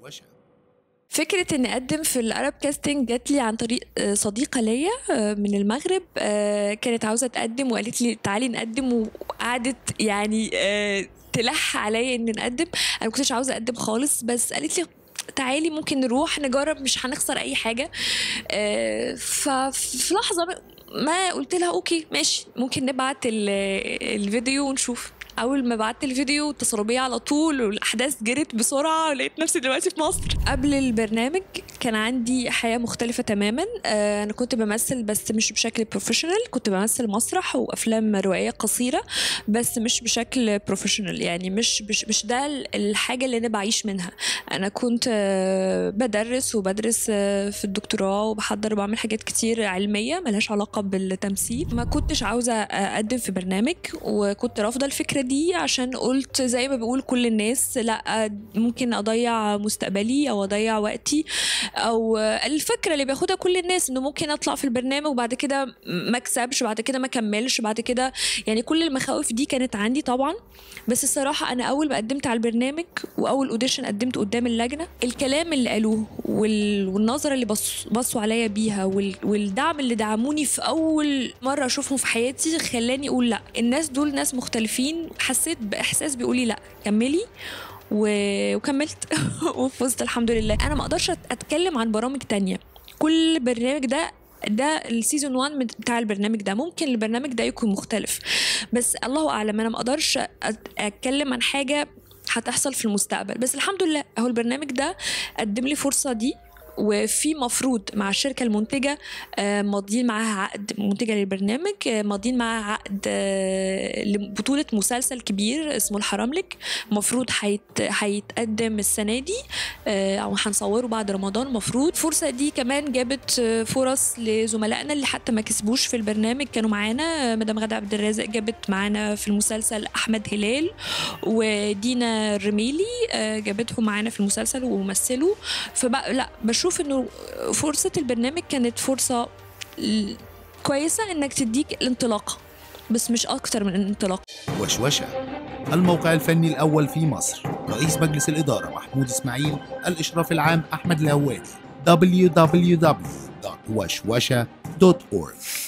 وشوشة فكرة إني أقدم في الأرب كاستنج جات لي عن طريق آه، صديقة ليا آه، من المغرب آه، كانت عاوزة تقدم وقالت لي تعالي نقدم وقعدت يعني آه، تلح عليا إن نقدم أنا ما كنتش عاوزة أقدم خالص بس قالت لي تعالي ممكن نروح نجرب مش هنخسر أي حاجة آه، ففي لحظة ما قلت لها أوكي ماشي ممكن نبعت ال- الفيديو ونشوف اول ما بعت الفيديو اتصلوا بيا على طول والاحداث جرت بسرعه ولقيت نفسي دلوقتي في مصر قبل البرنامج كان عندي حياه مختلفه تماما آه، انا كنت بمثل بس مش بشكل بروفيشنال كنت بمثل مسرح وافلام روائيه قصيره بس مش بشكل بروفيشنال يعني مش مش, مش ده الحاجه اللي انا بعيش منها انا كنت آه، بدرس وبدرس آه، في الدكتوراه وبحضر وبعمل حاجات كتير علميه ملهاش علاقه بالتمثيل ما كنتش عاوزه اقدم في برنامج وكنت رافضه الفكره دي عشان قلت زي ما بيقول كل الناس لا ممكن اضيع مستقبلي او اضيع وقتي او الفكره اللي بياخدها كل الناس انه ممكن اطلع في البرنامج وبعد كده ما اكسبش بعد كده ما كملش بعد كده يعني كل المخاوف دي كانت عندي طبعا بس الصراحه انا اول ما قدمت على البرنامج واول اوديشن قدمت قدام اللجنه الكلام اللي قالوه وال... والنظره اللي بص... بصوا عليا بيها وال... والدعم اللي دعموني في اول مره اشوفهم في حياتي خلاني اقول لا الناس دول ناس مختلفين حسيت باحساس بيقولي لا كملي و... وكملت وفزت الحمد لله انا ما اقدرش أت- اتكلم عن برامج تانية كل برنامج ده ده السيزون 1 من- بتاع البرنامج ده ممكن البرنامج ده يكون مختلف بس الله اعلم انا ما اقدرش أت- اتكلم عن حاجه هتحصل في المستقبل بس الحمد لله اهو البرنامج ده قدم لي فرصه دي وفي مفروض مع الشركة المنتجة آه، ماضيين معاها عقد منتجة للبرنامج آه، ماضيين معاها عقد آه، لبطولة مسلسل كبير اسمه الحراملك مفروض هيت- هيتقدم السنة دي آه، أو هنصوره بعد رمضان مفروض الفرصة دي كمان جابت آه، فرص لزملائنا اللي حتى ما كسبوش في البرنامج كانوا معانا آه، مدام غادة عبد الرازق جابت معانا في المسلسل أحمد هلال ودينا الرميلي آه، جابتهم معانا في المسلسل ومثلوا فبقى لا بشوف انه فرصة البرنامج كانت فرصة ل- كويسة انك تديك الانطلاقة بس مش اكتر من الانطلاقة وشوشة الموقع الفني الأول في مصر رئيس مجلس الإدارة محمود إسماعيل الإشراف العام أحمد الهوادي www.وشوشة.org